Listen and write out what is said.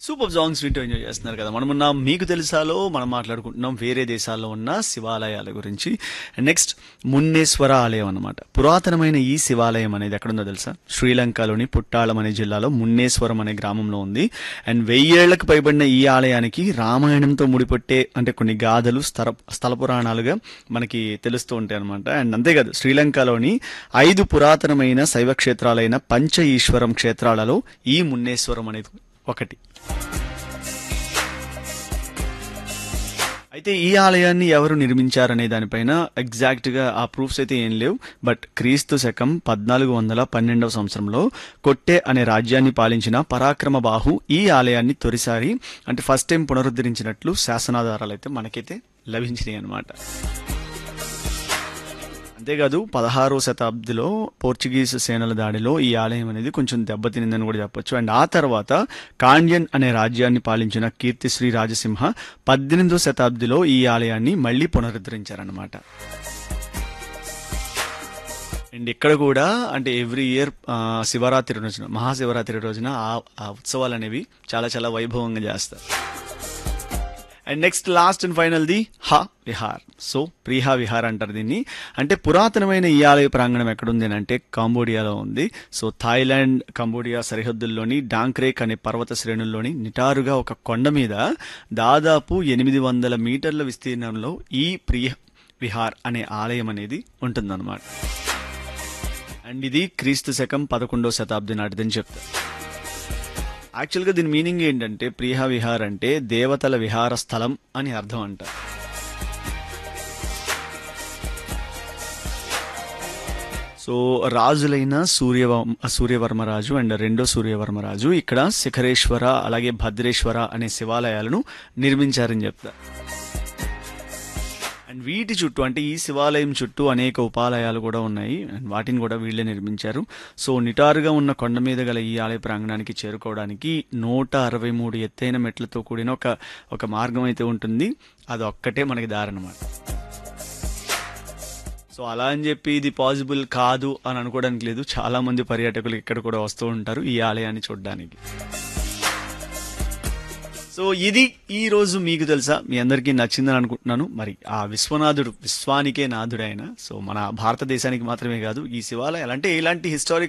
super songs వింటూ enjoy చేస్తున్నారు కదా మనం ఉన్న మీకు తెలుసాలో మనం మాట్లాడుకుంటున్నాం వేరే దేశాల్లో ఉన్న శివాలయాల గురించి నెక్స్ట్ మున్నేశ్వర ఆలయం అన్నమాట పురాతనమైన ఈ శివాలయం అనేది ఎక్కడుందో తెలుసా శ్రీలంకలోని పుట్టాళం అనే జిల్లాలో మున్నేశ్వరం అనే గ్రామంలో ఉంది అండ్ వెయ్యేళ్లకు పైబడిన ఈ ఆలయానికి రామాయణంతో ముడిపట్టే అంటే కొన్ని గాథలు స్థల స్థల పురాణాలుగా మనకి తెలుస్తూ ఉంటాయి అనమాట అండ్ అంతేకాదు శ్రీలంకలోని ఐదు పురాతనమైన శైవ క్షేత్రాలైన పంచ ఈశ్వరం క్షేత్రాలలో ఈ మున్నేశ్వరం అనేది ఒకటి అయితే ఈ ఆలయాన్ని ఎవరు నిర్మించారనే దానిపైన ఎగ్జాక్ట్ గా ఆ ప్రూఫ్స్ అయితే ఏం లేవు బట్ క్రీస్తు శకం పద్నాలుగు వందల పన్నెండవ సంవత్సరంలో కొట్టే అనే రాజ్యాన్ని పాలించిన పరాక్రమ బాహు ఈ ఆలయాన్ని తొలిసారి అంటే ఫస్ట్ టైం పునరుద్ధరించినట్లు శాసనాధారాలు అయితే మనకైతే లభించినాయి అన్నమాట అంతేకాదు పదహారో శతాబ్దిలో పోర్చుగీస్ సేనల దాడిలో ఈ ఆలయం అనేది కొంచెం దెబ్బతినిందని కూడా చెప్పొచ్చు అండ్ ఆ తర్వాత కాండ్యన్ అనే రాజ్యాన్ని పాలించిన కీర్తిశ్రీ రాజసింహ పద్దెనిమిదో శతాబ్దిలో ఈ ఆలయాన్ని మళ్ళీ పునరుద్ధరించారనమాట అండ్ ఇక్కడ కూడా అంటే ఎవ్రీ ఇయర్ శివరాత్రి రోజున మహాశివరాత్రి రోజున ఆ- ఆ ఉత్సవాలు అనేవి చాలా చాలా వైభవంగా చేస్తారు and next last and final the హా విహార్ సో ప్రీహా విహార్ అంటారు దీన్ని అంటే పురాతనమైన ఈ ఆలయ ప్రాంగణం ఎక్కడుంది అని అంటే కాంబోడియాలో ఉంది సో థాయిలాండ్ కంబోడియా సరిహద్దుల్లోని డాంక్రేక్ అనే పర్వత శ్రేణుల్లోని నిటారుగా ఒక కొండ మీద దాదాపు ఎనిమిది వందల మీటర్ల విస్తీర్ణంలో ఈ ప్రియ విహార్ అనే ఆలయం అనేది ఉంటుందన్నమాట అండ్ ఇది క్రీస్తు శకం పదకొండవ శతాబ్ది నాటిదని చెప్తారు యాక్చువల్గా దీని మీనింగ్ ఏంటంటే ప్రియ విహార్ అంటే దేవతల విహార స్థలం అని అర్థం అంట సో రాజులైన సూర్య సూర్యవర్మరాజు అండ్ రెండో సూర్యవర్మరాజు ఇక్కడ శిఖరేశ్వర అలాగే భద్రేశ్వర అనే శివాలయాలను నిర్మించారని చెప్తారు అండ్ వీటి చుట్టూ అంటే ఈ శివాలయం చుట్టూ అనేక ఉపాలయాలు కూడా ఉన్నాయి అండ్ వాటిని కూడా వీళ్ళే నిర్మించారు సో నిటారుగా ఉన్న కొండ మీద గల ఈ ఆలయ ప్రాంగణానికి చేరుకోవడానికి నూట అరవై మూడు ఎత్తైన మెట్లతో కూడిన ఒక ఒక మార్గం అయితే ఉంటుంది అది ఒక్కటే మనకి దారనమాట సో అలా అని చెప్పి ఇది పాసిబుల్ కాదు అని అనుకోవడానికి లేదు చాలా మంది పర్యాటకులు ఇక్కడ కూడా వస్తూ ఉంటారు ఈ ఆలయాన్ని చూడడానికి సో ఇది ఈ రోజు మీకు తెలుసా మీ అందరికీ నచ్చిందని అనుకుంటున్నాను మరి ఆ విశ్వనాథుడు విశ్వానికే నాథుడైన సో మన భారతదేశానికి మాత్రమే కాదు ఈ శివాలయాలు అంటే ఇలాంటి హిస్టారిక్